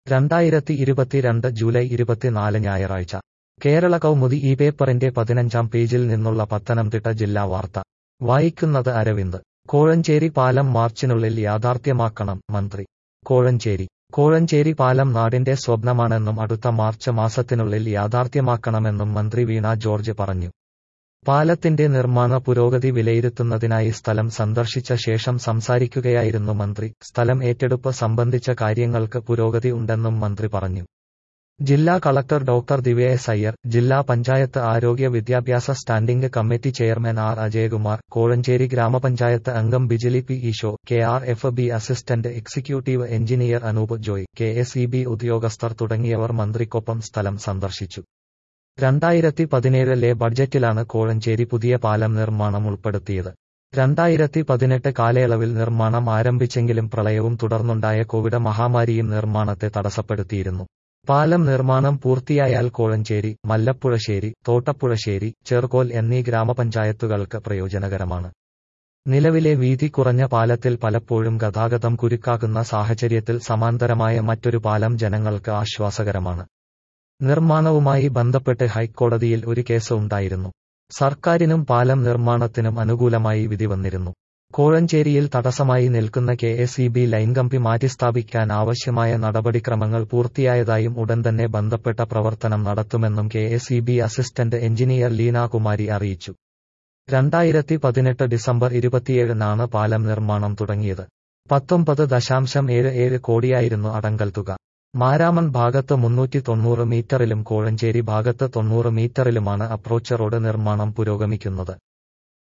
രണ്ടായിരത്തി ഇരുപത്തിരണ്ട് ജൂലൈ ഇരുപത്തിനാല് ഞായറാഴ്ച കേരള കൗമുദി ഈ പേപ്പറിന്റെ പതിനഞ്ചാം പേജിൽ നിന്നുള്ള പത്തനംതിട്ട ജില്ലാ വാർത്ത വായിക്കുന്നത് അരവിന്ദ് കോഴഞ്ചേരി പാലം മാർച്ചിനുള്ളിൽ യാഥാർത്ഥ്യമാക്കണം മന്ത്രി കോഴഞ്ചേരി കോഴഞ്ചേരി പാലം നാടിന്റെ സ്വപ്നമാണെന്നും അടുത്ത മാർച്ച് മാസത്തിനുള്ളിൽ യാഥാർത്ഥ്യമാക്കണമെന്നും മന്ത്രി വീണ ജോർജ് പറഞ്ഞു പാലത്തിന്റെ നിർമ്മാണ പുരോഗതി വിലയിരുത്തുന്നതിനായി സ്ഥലം സന്ദർശിച്ച ശേഷം സംസാരിക്കുകയായിരുന്നു മന്ത്രി സ്ഥലം ഏറ്റെടുപ്പ് സംബന്ധിച്ച കാര്യങ്ങൾക്ക് പുരോഗതി ഉണ്ടെന്നും മന്ത്രി പറഞ്ഞു ജില്ലാ collector doctor Divya S Iyer ജില്ലാ പഞ്ചായത്ത് ആരോഗ്യ വിദ്യാഭ്യാസ standing committee chairman R Ajayakumar Kozhencherry ഗ്രാമപഞ്ചായത്ത് അംഗം Bijili P Esho K R F B assistant executive engineer Anoop Joy K S E B ഉദ്യോഗസ്ഥർ തുടങ്ങിയവർ മന്ത്രിക്കൊപ്പം സ്ഥലം സന്ദർശിച്ചു രണ്ടായിരത്തി പതിനേഴിലെ ബഡ്ജറ്റിലാണ് കോഴഞ്ചേരി പുതിയ പാലം നിർമ്മാണം ഉൾപ്പെടുത്തിയത് രണ്ടായിരത്തി പതിനെട്ട് കാലയളവിൽ നിർമ്മാണം ആരംഭിച്ചെങ്കിലും പ്രളയവും തുടർന്നുണ്ടായ കോവിഡ് മഹാമാരിയും നിർമ്മാണത്തെ തടസ്സപ്പെടുത്തിയിരുന്നു പാലം നിർമ്മാണം പൂർത്തിയായാൽ കോഴഞ്ചേരി മല്ലപ്പുഴശ്ശേരി തോട്ടപ്പുഴശ്ശേരി ചെറുകോൽ എന്നീ ഗ്രാമപഞ്ചായത്തുകൾക്ക് പ്രയോജനകരമാണ് നിലവിലെ വീതി കുറഞ്ഞ പാലത്തിൽ പലപ്പോഴും ഗതാഗതം കുരുക്കാകുന്ന സാഹചര്യത്തിൽ സമാന്തരമായ മറ്റൊരു പാലം ജനങ്ങൾക്ക് ആശ്വാസകരമാണ് നിർമ്മാണവുമായി ബന്ധപ്പെട്ട് ഹൈക്കോടതിയിൽ ഒരു കേസ് ഉണ്ടായിരുന്നു സർക്കാരിനും പാലം നിർമ്മാണത്തിനും അനുകൂലമായി വിധി വന്നിരുന്നു കോഴഞ്ചേരിയിൽ തടസ്സമായി നിൽക്കുന്ന K S E B line കമ്പി മാറ്റിസ്ഥാപിക്കാൻ ആവശ്യമായ നടപടിക്രമങ്ങൾ പൂർത്തിയായതായും ഉടൻ തന്നെ ബന്ധപ്പെട്ട പ്രവർത്തനം നടത്തുമെന്നും K S E B assistant engineer Leenakumari അറിയിച്ചു രണ്ടായിരത്തി പതിനെട്ട് ഡിസംബർ ഇരുപത്തിയേഴിനാണ് പാലം നിർമ്മാണം തുടങ്ങിയത് പത്തൊമ്പത് ദശാംശം ഏഴ് ഏഴ് കോടിയായിരുന്നു അടങ്കൽ തുക മാരാമൺ ഭാഗത്ത് മുന്നൂറ്റി തൊണ്ണൂറ് മീറ്ററിലും കോഴഞ്ചേരി ഭാഗത്ത് തൊണ്ണൂറ് മീറ്ററിലുമാണ് അപ്രോച്ച് റോഡ് നിർമ്മാണം പുരോഗമിക്കുന്നത്